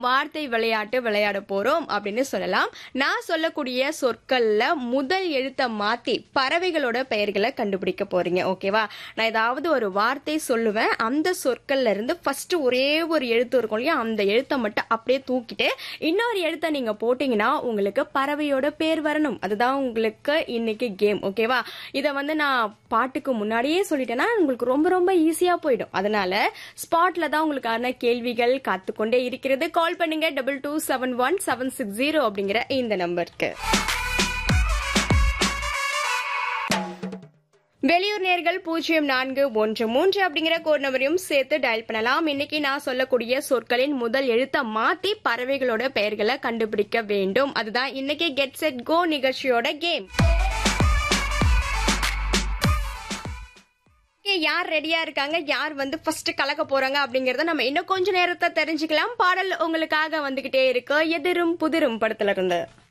வார்த்தை விளையாட்டு விளையாட போறோம் அப்படின்னு சொல்லலாம் நான் சொல்லக்கூடிய சொற்கள்ல முதல் எழுத்தை மாத்தி பறவைகளோட பெயர்களை கண்டுபிடிக்க போறீங்க ஓகேவா நான் ஏதாவது ஒரு வார்த்தை சொல்லுவேன் அந்த சொற்கள்ல இருந்து ஃபர்ஸ்ட் ஒரே ஒரு எழுத்து இருக்கும் இல்லையா அந்த எழுத்தை மட்டும் அப்படியே தூக்கிட்டு இன்னொரு எழுத்தை நீங்க போட்டீங்கன்னா உங்களுக்கு பறவையோட பேர் வரணும் அதுதான் உங்களுக்கு இன்னைக்கு கேம் ஓகேவா இதை வந்து நான் பாட்டுக்கு முன்னாடியே சொல்லிட்டேன்னா உங்களுக்கு ரொம்ப ரொம்ப ஈஸியா போயிடும் அதனால ஸ்பாட்ல தான் உங்களுக்கான கேள்விகள் காத்துக்கொண்டே இருக்கிறது கால் பண்ணுங்க double two seven one seven six zero அப்படிங்கிற இந்த நம்பருக்கு வெளியூர் நேர்கள் பூஜ்ஜியம் நான்கு ஒன்று மூன்று அப்படிங்கிற கோட் நம்பரையும் சேர்த்து டயல் பண்ணலாம் இன்னைக்கு நான் சொல்லக்கூடிய சொற்களின் முதல் எழுத்தை மாத்தி பறவைகளோட பெயர்களை கண்டுபிடிக்க வேண்டும் அதுதான் இன்னைக்கு கெட் செட் கோ நிகழ்ச்சியோட கேம் Okay, யார் ரெடியா இருக்காங்க யார் வந்து ஃபர்ஸ்ட் கலக்க போறாங்க அப்படிங்கறத நம்ம இன்னும் கொஞ்ச நேரத்தை தெரிஞ்சுக்கலாம் பாடல் உங்களுக்காக வந்துகிட்டே இருக்கு எதிரும் புதிரும் படத்துல இருந்து